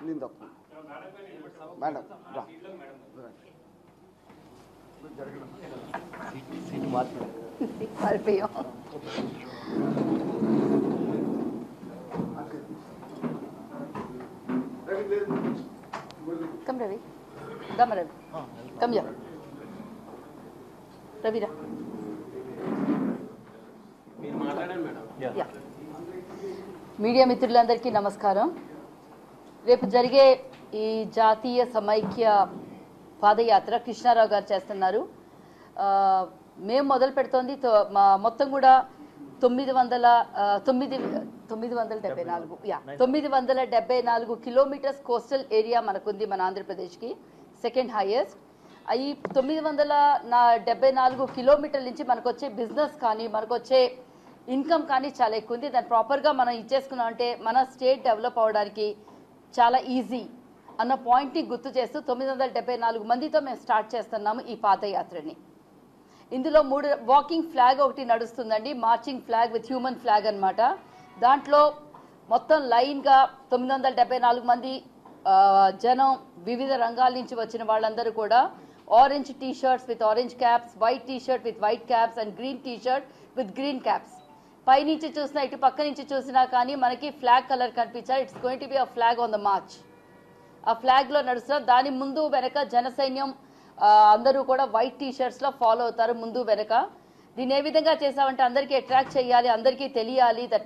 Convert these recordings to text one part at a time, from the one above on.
నింద మేడం రా సీట్ మార్చి మారిపోయాం కమ్ రవి దమ్ రవి కమ్ యా రవిరా మీరు మాట్లాడండి మేడం యా మీడియా మిత్రులందరికీ నమస్కారం రేపు జరిగే ఈ జాతీయ సమైక్య పాదయాత్ర కృష్ణారావు గారు చేస్తున్నారు ఆ, మేము మొదలు పెడుతోంది తో- మా- మొత్తం కూడా తొమ్మిది వందల ఆ, తొమ్మిది తొమ్మిది వందల డెబ్బై నాలుగు యా తొమ్మిది వందల డెబ్బై నాలుగు కిలోమీటర్స్ కోస్టల్ ఏరియా మనకుంది మన ఆంధ్రప్రదేశ్కి సెకండ్ హైయెస్ట్ ఈ తొమ్మిది వందల నా డెబ్బై నాలుగు కిలోమీటర్ల నుంచి మనకు వచ్చే బిజినెస్ కానీ మనకు వచ్చే ఇన్కమ్ కానీ చాలా ఎక్కువ ఉంది దాన్ని ప్రాపర్గా మనం ఇచ్చేసుకున్నాం అంటే మన స్టేట్ డెవలప్ అవడానికి చాలా ఈజీ అన్న పాయింట్ని గుర్తు చేస్తూ తొమ్మిది వందల డెబ్బై నాలుగు మందితో మేము స్టార్ట్ చేస్తున్నాము ఈ పాదయాత్రని ఇందులో మూడు వాకింగ్ ఫ్లాగ్ ఒకటి నడుస్తుందండి marching flag with human flag అన్నమాట దాంట్లో మొత్తం లైన్గా తొమ్మిది వందల డెబ్బై నాలుగు మంది ఆ, జనం వివిధ రంగాల నుంచి వచ్చిన వాళ్ళందరూ కూడా orange T shirts with orange caps white T shirt with white caps and green T shirt with green caps పైనుంచి చూసినా ఇటు పక్క నుంచి చూసినా కానీ మనకి ఫ్లాగ్ కలర్ కనిపించాలి it's going to be a flag on the march ఆ ఫ్లాగ్ లో నడుస్తున్నారు దాని ముందు వెనక జన సైన్యం ఆ, అందరూ కూడా వైట్ టీ షర్ట్స్ లో ఫాలో అవుతారు ముందు వెనక దీన్ని ఏ విధంగా చేసామంటే అందరికీ అట్రాక్ట్ చేయాలి అందరికీ తెలియాలి దట్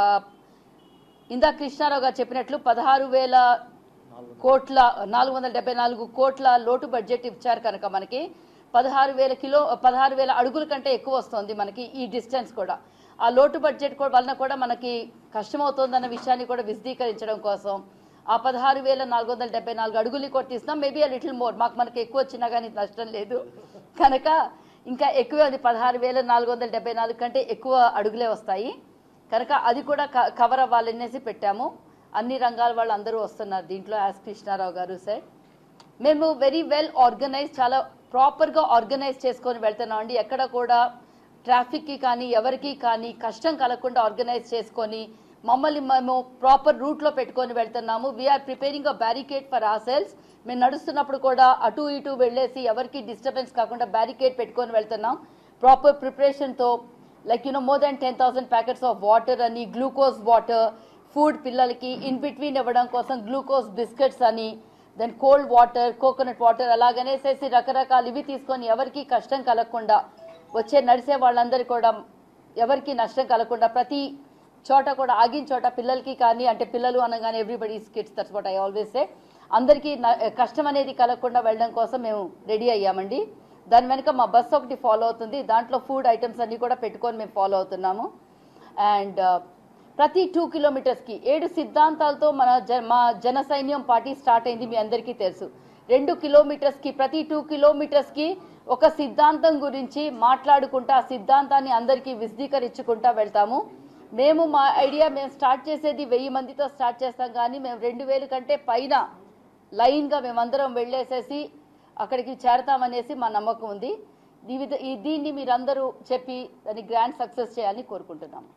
ఇందా కృష్ణారావు గారు చెప్పినట్లు పదహారు వేల కోట్ల నాలుగు వందల డెబ్బై నాలుగు కోట్ల లోటు బడ్జెట్ ఇచ్చారు కనుక మనకి పదహారు వేల కిలో పదహారు వేల అడుగుల కంటే ఎక్కువ వస్తుంది మనకి ఈ డిస్టెన్స్ కూడా ఆ లోటు బడ్జెట్ కూడా వలన కూడా మనకి కష్టమవుతోందన్న విషయాన్ని కూడా విశదీకరించడం కోసం ఆ పదహారు వేల నాలుగు వందల డెబ్బై నాలుగు అడుగులు కూడా తీస్తున్నాం మేబీ ఆ లిటిల్ మోర్ మాకు మనకి ఎక్కువ వచ్చినా కానీ నష్టం లేదు కనుక ఇంకా ఎక్కువే ఉంది పదహారు వేల నాలుగు వందల డెబ్బై నాలుగు కంటే ఎక్కువ అడుగులే వస్తాయి కనుక అది కూడా క- కవర్ అవ్వాలనేసి పెట్టాము అన్ని రంగాల వాళ్ళు అందరూ వస్తున్నారు దీంట్లో యాస్ కృష్ణారావు గారు సార్ మేము వెరీ వెల్ ఆర్గనైజ్ చాలా ప్రాపర్గా ఆర్గనైజ్ చేసుకొని వెళ్తున్నాం అండి ఎక్కడ కూడా ట్రాఫిక్కి కానీ ఎవరికి కానీ కష్టం కలగకుండా ఆర్గనైజ్ చేసుకొని మమ్మల్ని మేము ప్రాపర్ రూట్లో పెట్టుకొని వెళ్తున్నాము we are preparing a barricade for ourselves మేము నడుస్తున్నప్పుడు కూడా అటు ఇటు వెళ్ళేసి ఎవరికి డిస్టర్బెన్స్ కాకుండా బ్యారికేడ్ పెట్టుకొని వెళ్తున్నాం ప్రాపర్ ప్రిపరేషన్తో like you know more than ten thousand packets of water అని గ్లూకోజ్ వాటర్ ఫుడ్ పిల్లలకి ఇన్ బిట్వీన్ ఇవ్వడం కోసం గ్లూకోజ్ బిస్కెట్స్ అని then cold water coconut water అలాగనేసేసి రకరకాలు ఇవి తీసుకొని ఎవరికి కష్టం కలగకుండా వచ్చే నడిచే వాళ్ళందరూ కూడా ఎవరికి నష్టం కలగకుండా ప్రతి చోట కూడా ఆగిన చోట పిల్లలకి కానీ అంటే పిల్లలు అనగానే everybody kids that's what I always say అందరికీ న- కష్టం అనేది కలగకుండా వెళ్ళడం కోసం మేము రెడీ అయ్యామండి దాని వెనుక మా బస్ ఒకటి ఫాలో అవుతుంది దాంట్లో ఫుడ్ ఐటమ్స్ అన్ని కూడా పెట్టుకొని మేము ఫాలో అవుతున్నాము అండ్ ప్రతి టూ కిలోమీటర్స్కి ఏడు సిద్ధాంతాలతో మన జ మా జన సైన్యం పార్టీ స్టార్ట్ అయింది మీ అందరికీ తెలుసు రెండు కిలోమీటర్స్కి ప్రతి టూ కిలోమీటర్స్కి ఒక సిద్ధాంతం గురించి మాట్లాడుకుంటా ఆ సిద్ధాంతాన్ని అందరికీ విశదీకరించుకుంటా వెళ్తాము మేము మా ఐడియా మేము స్టార్ట్ చేసేది వెయ్యి మందితో స్టార్ట్ చేస్తాం కానీ మేము రెండు వేల కంటే పైన లైన్గా మేమందరం వెళ్ళేసేసి అక్కడికి చేరతామనేసి మా నమ్మకం ఉంది ఈ విధ- ఈ దీన్ని మీరందరూ చెప్పి దాన్ని గ్రాండ్ సక్సెస్ చేయాలని కోరుకుంటున్నాము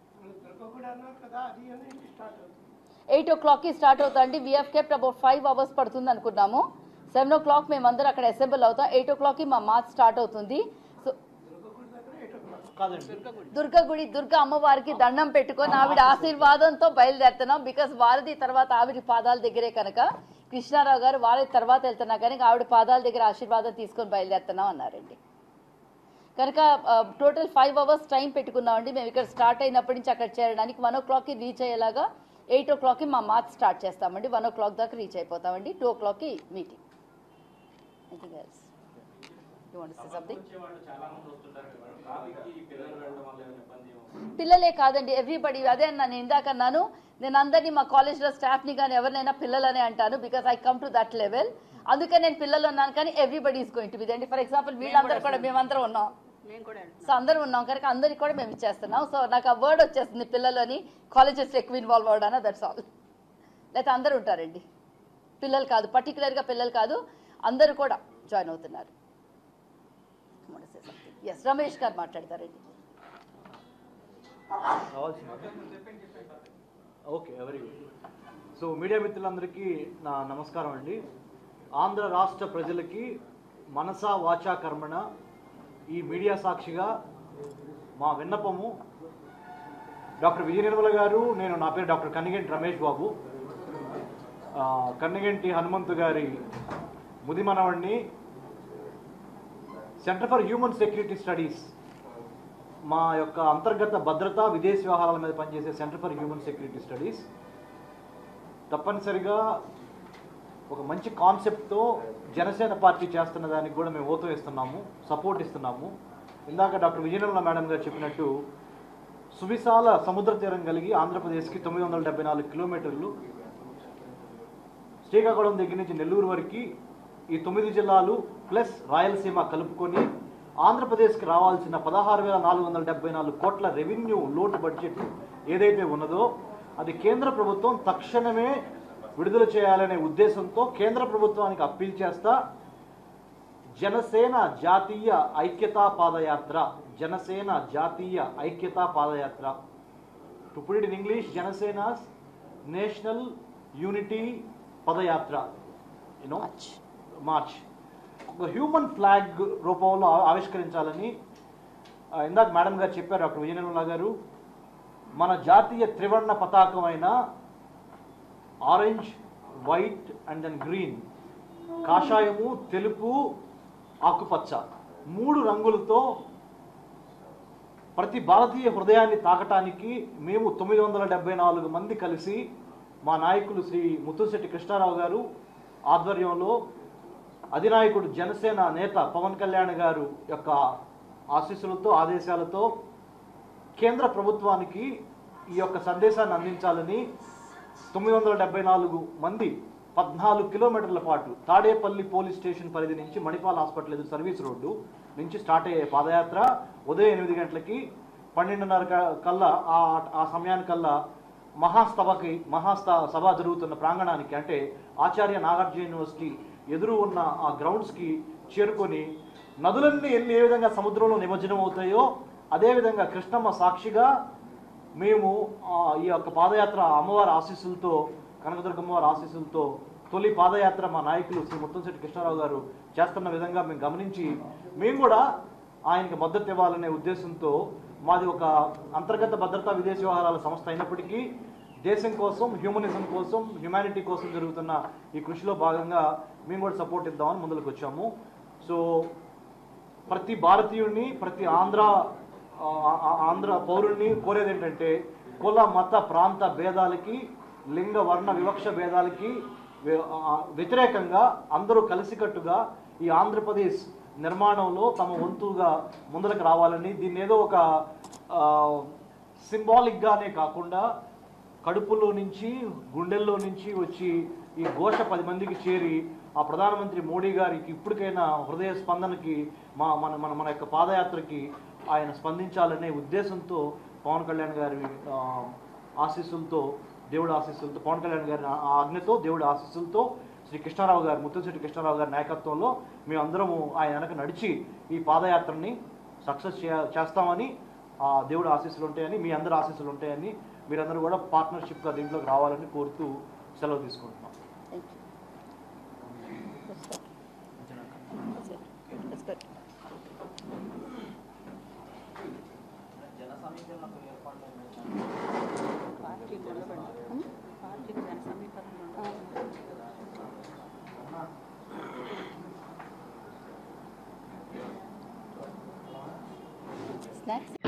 ఎయిట్ ఓ క్లాక్కి స్టార్ట్ అవుతుంది we have kept about five hours పడుతుంది అనుకున్నాము సెవెన్ ఓ క్లాక్ మేమందరం అక్కడ అసెంబుల్ అవుతాం ఎయిట్ ఓ క్లాక్కి మా మార్చ్ స్టార్ట్ అవుతుంది సో దుర్గ గుడి దుర్గ అమ్మవారికి దండం పెట్టుకొని ఆవిడ ఆశీర్వాదంతో బయలుదేరుతున్నాం బికాస్ వారధి తర్వాత ఆవిడ పాదాల దగ్గరే కనుక కృష్ణారావు గారు వారి తర్వాత వెళ్తున్నా కనుక ఆవిడ పాదాల దగ్గర ఆశీర్వాదం తీసుకొని బయలుదేరుతున్నాం అన్నారండి కనుక టోటల్ ఫైవ్ అవర్స్ టైం పెట్టుకున్నామండి మేము ఇక్కడ స్టార్ట్ అయినప్పటి నుంచి అక్కడ చేరడానికి వన్ ఓ క్లాక్కి రీచ్ అయ్యేలాగా ఎయిట్ ఓ క్లాక్కి మా మార్చ్ స్టార్ట్ చేస్తామండి వన్ ఓ క్లాక్ దాకా రీచ్ అయిపోతామండి టూ ఓ క్లాక్కి meeting anything else you want say something వచ్చే వాళ్ళు చాలా మంది వస్తుంటారు కదా మేడం ట్రాఫిక్ పిల్లలు వెళ్ళడం వల్ల ఏమైనా ఇబ్బంది ఏమో పిల్లలే కాదండి ఎవ్రీబడి అదే నేను ఇందాక అన్నాను నేను అందరినీ మా కాలేజ్లో స్టాఫ్ని కానీ ఎవరినైనా పిల్లలనే అంటాను because I come to that level అందుకే నేను పిల్లలు ఉన్నాను కానీ everybody is going to be అండి ఫర్ ఎగ్జాంపుల్ వీళ్ళందరూ కూడా మేమందరం ఉన్నాం సో అందరూ ఉన్నాం కనుక అందరికి కూడా మేము ఇచ్చేస్తున్నాం సో నాకు ఆ వర్డ్ వచ్చేస్తుంది పిల్లలని కాలేజెస్ ఎక్కువ ఇన్వాల్వ్ అవడానా దట్స్ ఆల్ లేకపోతే అందరూ ఉంటారండి పిల్లలు కాదు పర్టికులర్గా పిల్లలు కాదు అందరూ కూడా జాయిన్ అవుతున్నారు ఎస్ రమేష్ గారు మాట్లాడతారండి okay very good so media మిత్రులందరికీ నా నమస్కారం అండి ఆంధ్ర రాష్ట్ర ప్రజలకి మనసా వాచా కర్మణ ఈ మీడియా సాక్షిగా మా విన్నపము డాక్టర్ విజయ నిర్మల గారు నేను నా పేరు డాక్టర్ కన్నిగంటి రమేష్ బాబు ఆ, కన్నిగంటి హనుమంతు గారి ముది మనవణ్ణి centre for human security studies మా యొక్క అంతర్గత భద్రత విదేశీ వ్యవహారాల మీద పనిచేసే centre for human security studies తప్పనిసరిగా ఒక మంచి కాన్సెప్ట్తో జనసేన పార్టీ చేస్తున్న దానికి కూడా మేము ఓతో ఇస్తున్నాము సపోర్ట్ ఇస్తున్నాము ఇందాక డాక్టర్ విజయనగరం మేడం గారు చెప్పినట్టు సువిశాల సముద్ర తీరం కలిగి ఆంధ్రప్రదేశ్కి తొమ్మిది వందల డెబ్బై నాలుగు కిలోమీటర్లు శ్రీకాకుళం దగ్గర నుంచి నెల్లూరు వరకు ఈ తొమ్మిది జిల్లాలు ప్లస్ రాయలసీమ కలుపుకొని ఆంధ్రప్రదేశ్కి రావాల్సిన పదహారు వేల నాలుగు వందల డెబ్బై నాలుగు కోట్ల రెవెన్యూ లోటు బడ్జెట్ ఏదైతే ఉన్నదో అది కేంద్ర ప్రభుత్వం తక్షణమే విడుదల చేయాలనే ఉద్దేశంతో కేంద్ర ప్రభుత్వానికి అప్పీల్ చేస్తా జనసేన జాతీయ ఐక్యతా పాదయాత్ర జనసేన జాతీయ ఐక్యతా పాదయాత్ర to put it in English Janasena's national unity పదయాత్ర యూనో March. మార్చ్ ఒక హ్యూమన్ ఫ్లాగ్ రూపంలో ఆ- ఆవిష్కరించాలని ఆ, ఇందాక మేడం గారు చెప్పారు డాక్టర్ విజయనిర్మల గారు మన జాతీయ త్రివర్ణ పతాకం అయిన orange white and then green కాషాయము తెలుపు ఆకుపచ్చ మూడు రంగులతో ప్రతి భారతీయ హృదయాన్ని తాకటానికి మేము తొమ్మిది వందల డెబ్బై నాలుగు మంది కలిసి మా నాయకులు శ్రీ ముత్తుశెట్టి కృష్ణారావు గారు ఆధ్వర్యంలో అధినాయకుడు జనసేన నేత పవన్ కళ్యాణ్ గారు యొక్క ఆశీస్సులతో ఆదేశాలతో కేంద్ర ప్రభుత్వానికి ఈ యొక్క సందేశాన్ని అందించాలని తొమ్మిది వందల డెబ్బై నాలుగు మంది పద్నాలుగు కిలోమీటర్ల పాటు తాడేపల్లి పోలీస్ స్టేషన్ పరిధి నుంచి మణిపాల్ హాస్పిటల్ ఎదురు సర్వీస్ రోడ్డు నుంచి స్టార్ట్ అయ్యే పాదయాత్ర ఉదయం ఎనిమిది గంటలకి పన్నెండున్నర క- కల్లా ఆ ఆ సమయానికల్లా మహాసభకి మహాస్త సభ జరుగుతున్న ప్రాంగణానికి అంటే ఆచార్య నాగార్జున యూనివర్సిటీ ఎదురు ఉన్న ఆ గ్రౌండ్స్కి చేరుకొని నదులన్నీ ఎన్ని ఏ విధంగా సముద్రంలో నిమజ్జనం అవుతాయో అదేవిధంగా కృష్ణమ్మ సాక్షిగా మేము ఆ, ఈ యొక్క పాదయాత్ర అమ్మవారి ఆశీస్సులతో కనకదుర్గమ్మవారి ఆశీస్సులతో తొలి పాదయాత్ర మా నాయకులు శ్రీ ముత్తంశెట్టి కృష్ణారావు గారు చేస్తున్న విధంగా మేము గమనించి మేము కూడా ఆయనకి మద్దతు ఇవ్వాలనే ఉద్దేశంతో మాది ఒక అంతర్గత భద్రతా విదేశీ వ్యవహారాల సంస్థ అయినప్పటికీ దేశం కోసం హ్యూమనిజం కోసం హ్యుమానిటీ కోసం జరుగుతున్న ఈ కృషిలో భాగంగా మేము కూడా సపోర్ట్ ఇద్దామని ముందుకు వచ్చాము సో ప్రతి భారతీయుడిని ప్రతి ఆంధ్ర ఆ, ఆ, ఆంధ్ర పౌరుణ్ణి కోరేది ఏంటంటే కుల మత ప్రాంత భేదాలకి లింగ వర్ణ వివక్ష భేదాలకి వ్య- ఆ, వ్యతిరేకంగా అందరూ కలిసికట్టుగా ఈ ఆంధ్రప్రదేశ్ నిర్మాణంలో తమ వంతుగా ముందరకు రావాలని దీన్ని ఏదో ఒక సింబాలిక్గానే కాకుండా కడుపులో నుంచి గుండెల్లో నుంచి వచ్చి ఈ ఘోష పది మందికి చేరి ఆ ప్రధానమంత్రి మోడీ గారికి ఇప్పటికైనా హృదయ స్పందనకి మా మన మన మన యొక్క పాదయాత్రకి ఆయన స్పందించాలనే ఉద్దేశంతో పవన్ కళ్యాణ్ గారి ఆ, ఆశీస్సులతో దేవుడి ఆశీస్సులతో పవన్ కళ్యాణ్ గారి ఆ- ఆ ఆజ్ఞతో దేవుడి ఆశీస్సులతో శ్రీ కృష్ణారావు గారు ముత్తంశెట్టి కృష్ణారావు గారి నాయకత్వంలో మేమందరము ఆయన వెనక నడిచి ఈ పాదయాత్రని సక్సెస్ చేస్తామని ఆ దేవుడి ఆశీస్సులు ఉంటాయని మీ అందరి ఆశీస్సులు ఉంటాయని మీరందరూ కూడా పార్ట్నర్షిప్గా దీంట్లోకి రావాలని కోరుతూ సెలవు తీసుకుంటున్నాం Thank you. That's it. That's good. Party నిలబడి పార్టీకి జన సమీపంలో Snacks?